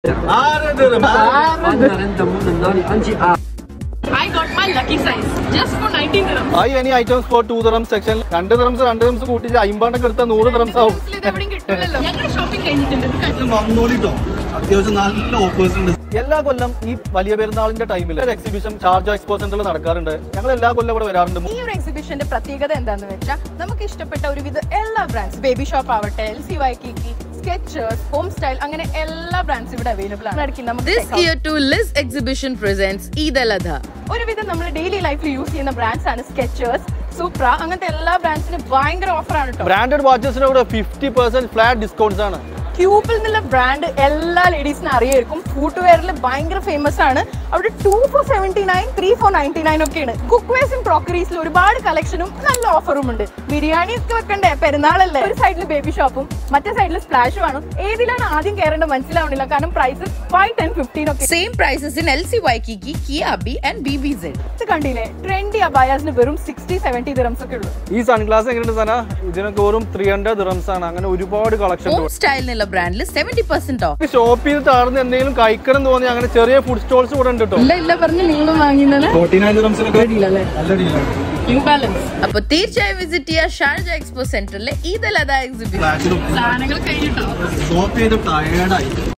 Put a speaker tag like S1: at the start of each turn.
S1: ആറ് dirham
S2: I got my lucky size just for 19 dirhams.
S1: I any items for two dirham section രണ്ട് dirhams രണ്ട് dirhams കൂട്ടിച്ച് അമ്പണ്ടെണ്ണം എടുത്താൽ നൂറ് ദിറംസ് ആവും
S2: ഇത് എവിടെയും കിട്ടില്ലല്ലോ ഞങ്ങളുടെ ഷോപ്പിംഗ് കഴിഞ്ഞിട്ടുണ്ട് ഇത് കഴിഞ്ഞു.
S3: വന്നോളിട്ടോ അത്യാവശ്യം നല്ല ഓഫേഴ്സ് ഉണ്ട്
S1: എല്ലാ കൊല്ലം ഈ വലിയ പെരുന്നാളിന്റെ ടൈമിൽ ഒരു എക്സിബിഷൻ ഷാർജ എക്സ്പോ സെന്ററിൽ നടക്കാറുണ്ട് ഞങ്ങൾ എല്ലാ കൊല്ലം ഇവിടെ വരാറുണ്ട്
S2: ഈ ഒരു എക്സിബിഷന്റെ പ്രത്യേകത എന്താന്ന് വെച്ചാൽ നമുക്ക് ഇഷ്ടപ്പെട്ട ഒരുവിധ എല്ലാ ബ്രാൻഡ്സ് ബേബി ഷോപ്പ് ആവട്ടെ L C Waikiki Skechers home style അങ്ങനെ എല്ലാ ബ്രാൻഡ്സ് ഇവിടെ അവൈലബിൾ ആണ് ഇടയ്ക്ക് നമുക്ക്
S4: This
S2: check out.
S4: year to Liz Exhibition presents Eid al-Adha.
S2: ഒരുവിധം നമ്മൾ ഡെയിലി ലൈഫിൽ യൂസ് ചെയ്യുന്ന ബ്രാൻഡ്സ് ആണ് സ്കെച്ചേഴ്സ് സൂപ്ര അങ്ങനത്തെ എല്ലാ ബ്രാൻഡ്സിനും ഭയങ്കര ഓഫർ ആണ് കേട്ടോ
S1: ബ്രാൻഡഡ് വാച്ചസിന് ഇവിടെ ഫിഫ്റ്റി പെർസെന്റ് ഫ്ലാറ്റ് ഡിസ്കൗണ്ട്സ് ആണ്
S2: ക്യൂബിൽ എന്നുള്ള ബ്രാൻഡ് എല്ലാ ലേഡീസിനും അറിയായിരിക്കും ഫുട്വെയറിൽ ഭയങ്കര ഫേമസ് ആണ് അവിടെ two four seventy nine three four ninety nine ഒക്കെയാണ് കുക്ക് വെയർസും ക്രോക്കറീസിൽ ഒരുപാട് കളക്ഷനും നല്ല ഓഫറും ഉണ്ട് ബിരിയാണി ഒക്കെ വെക്കണ്ടേ പെരുന്നാളല്ലേ ഒരു സൈഡിൽ ബേബി ഷോപ്പും മറ്റേ സൈഡിൽ സ്പ്ലാഷും ആണ് ഏതിലാണ് ആദ്യം കയറേണ്ടത് മനസ്സിലാവണില്ല കാരണം പ്രൈസ് ഫൈവ് ടെൻ ഫിഫ്റ്റീൻ ഒക്കെ
S4: Same prices in LC Waikiki, Kiabi and BBZ.
S2: ഇത് കണ്ടില്ലേ ട്രെൻഡി അബായാസിന് വെറും സിക്സ്റ്റി സെവൻറ്റി ദിറംസ് ഒക്കെ ഉള്ളൂ
S1: ഈ സൺഗ്ലാസ് എങ്ങനെയുണ്ട് സന ഇതിനൊക്കെ വെറും ത്രീ ഹൺഡ്രഡ് ദിറംസ് ആണ് അങ്ങനെ ഒരുപാട് കളക്ഷൻ
S4: Home style എന്നുള്ള ബ്രാൻഡിൽ സെവന്റി പെർസെന്റ് ഓഫ്
S1: ഷോപ്പ് ചെയ്ത് താഴ്ന്ന് എന്തെങ്കിലും കഴിക്കണം തോന്നി അങ്ങനെ ചെറിയ ഫുഡ് സ്റ്റോൾസ് ഇവിടെ ഉണ്ട് കേട്ടോ
S2: ഇല്ല ഇല്ല പറഞ്ഞു നിങ്ങളും വാങ്ങിയത്
S3: ഫോർട്ടി നയൻ ദിറംസിനൊക്കെ നല്ല ഡീലാണ്
S2: ന്യൂ ബാലൻസ്
S4: അപ്പൊ തീർച്ചയായും വിസിറ്റ് ചെയ്യുക ഷാർജ എക്സ്പോ സെന്ററിലെ ഈദ് അൽ അദ എക്സിബിഷൻ
S3: ഫ്ലാഷിലും
S2: സാധനങ്ങൾ കഴിഞ്ഞിട്ടോ
S3: ഷോപ്പ് ചെയ്ത് ടയേർഡായി